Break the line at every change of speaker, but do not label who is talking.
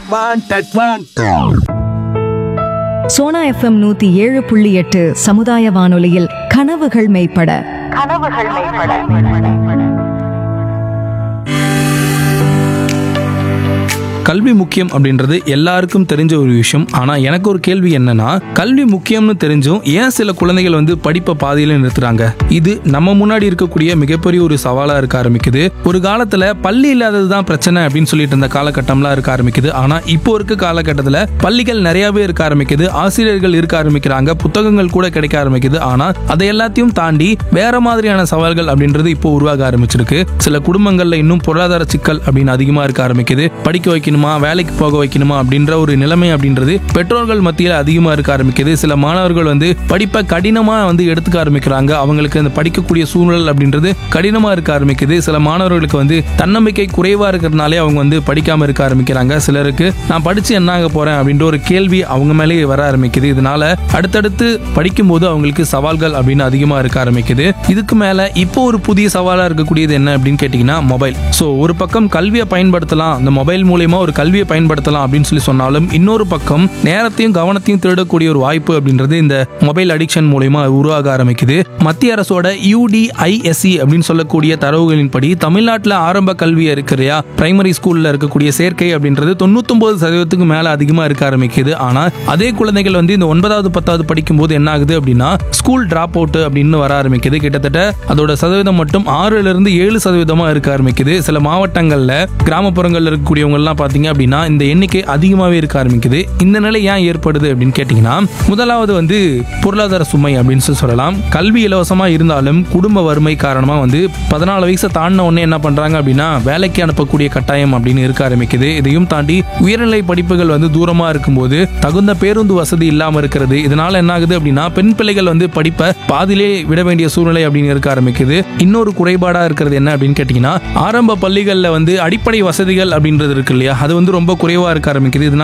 wanted want
Sona FM நூத்தி ஏழு புள்ளி எட்டு சமுதாய வானொலியில் கனவுகள் மெய்ப்பட
கல்வி முக்கியம் அப்படின்றது எல்லாருக்கும் தெரிஞ்ச ஒரு விஷயம் ஆனா எனக்கு ஒரு கேள்வி என்னன்னா கல்வி முக்கியம்னு தெரிஞ்சும் ஏன் சில குழந்தைகள் வந்து படிப்பை பாதியில நிறுத்துறாங்க இது நம்ம முன்னாடி இருக்கக்கூடிய மிகப்பெரிய ஒரு சவாலா இருக்க ஆரம்பிக்குது ஒரு காலத்துல பள்ளி இல்லாதது தான் பிரச்சனை அப்படின்னு சொல்லிட்டு இருந்த காலகட்டம்லாம் இருக்க ஆரம்பிக்குது ஆனா இப்போ இருக்க காலகட்டத்துல பள்ளிகள் நிறையவே இருக்க ஆரம்பிக்குது ஆசிரியர்கள் இருக்க ஆரம்பிக்கிறாங்க புத்தகங்கள் கூட கிடைக்க ஆரம்பிக்குது ஆனா அதை எல்லாத்தையும் தாண்டி வேற மாதிரியான சவால்கள் அப்படின்றது இப்போ உருவாக ஆரம்பிச்சிருக்கு சில குடும்பங்கள்ல இன்னும் பொருளாதார சிக்கல் அப்படின்னு அதிகமா இருக்க ஆரம்பிக்குது படிக்க வைக்கணுமா வேலைக்கு போக வைக்கணுமா அப்படின்ற ஒரு நிலைமை அப்படின்றது பெற்றோர்கள் மத்தியில் அதிகமா இருக்க ஆரம்பிக்குது சில மாணவர்கள் வந்து படிப்பை கடினமா வந்து எடுத்துக்க ஆரம்பிக்கிறாங்க அவங்களுக்கு அந்த படிக்கக்கூடிய சூழல் அப்படின்றது கடினமா இருக்க ஆரம்பிக்குது சில மாணவர்களுக்கு வந்து தன்னம்பிக்கை குறைவா இருக்கிறதுனாலே அவங்க வந்து படிக்காம இருக்க ஆரம்பிக்கிறாங்க சிலருக்கு நான் படிச்சு என்ன ஆக போறேன் அப்படின்ற ஒரு கேள்வி அவங்க மேலே வர ஆரம்பிக்குது இதனால அடுத்தடுத்து படிக்கும்போது அவங்களுக்கு சவால்கள் அப்படின்னு அதிகமா இருக்க ஆரம்பிக்குது இதுக்கு மேல இப்போ ஒரு புதிய சவாலா இருக்கக்கூடியது என்ன அப்படின்னு கேட்டீங்கன்னா மொபைல் ஸோ ஒரு பக்கம் கல்வியை பயன்படுத்தலாம் அந்த மொபைல் மூலியமா ஒரு கல்வியை பயன்படுத்தலாம் அப்படின்னு சொல்லி சொன்னாலும் இன்னொரு பக்கம் நேரத்தையும் கவனத்தையும் திருடக்கூடிய ஒரு வாய்ப்பு அப்படின்றது இந்த மொபைல் அடிக்ஷன் மூலியமா உருவாக ஆரம்பிக்குது மத்திய அரசோட யூடிஐஎஸ்சி அப்படின்னு சொல்லக்கூடிய தரவுகளின்படி தமிழ்நாட்டில் ஆரம்ப கல்வி இருக்கிறையா பிரைமரி ஸ்கூல்ல இருக்கக்கூடிய சேர்க்கை அப்படின்றது தொண்ணூத்தொன்பது சதவீதத்துக்கு மேல அதிகமா இருக்க ஆரம்பிக்குது ஆனா அதே குழந்தைகள் வந்து இந்த ஒன்பதாவது பத்தாவது படிக்கும்போது என்ன ஆகுது அப்படின்னா ஸ்கூல் டிராப் அவுட் அப்படின்னு வர ஆரம்பிக்குது கிட்டத்தட்ட அதோட சதவீதம் மட்டும் ஆறுல இருந்து ஏழு சதவீதமா இருக்க ஆரம்பிக்குது சில மாவட்டங்கள்ல கிராமப்புறங்கள்ல இருக்கக்கூடியவங்க எல்லாம் பாத்தீங்க அப்படின்னா இந்த எண்ணிக்கை அதிகமாவே இருக்க ஆரம்பிக்குது இந்த நிலை ஏன் ஏற்படுது அப்படின்னு கேட்டீங்கன்னா முதலாவது வந்து பொருளாதார சுமை அப்படின்னு சொல்லி சொல்லலாம் கல்வி இலவசமா இருந்தாலும் குடும்ப வறுமை காரணமா வந்து பதினாலு வயசை தாண்டின உடனே என்ன பண்றாங்க அப்படின்னா வேலைக்கு அனுப்பக்கூடிய கட்டாயம் அப்படின்னு இருக்க ஆரம்பிக்குது இதையும் தாண்டி உயர்நிலை படிப்புகள் வந்து தூரமா இருக்கும்போது தகுந்த பேருந்து வசதி இல்லாம இருக்கிறது இதனால என்ன ஆகுது அப்படின்னா பெண் பிள்ளைகள் வந்து படிப்பை பாதியிலே விட வேண்டிய சூழ்நிலை அப்படின்னு இருக்க ஆரம்பிக்குது இன்னொரு குறைபாடா இருக்கிறது என்ன அப்படின்னு கேட்டீங்கன்னா ஆரம்ப பள்ளிகள்ல வந்து அடிப்படை வசதிகள் அப்படின்றது இருக்கு இல்லையா அது வந்து ரொம்ப குறைவா இருக்க ஆரம்பிக்குது இதனால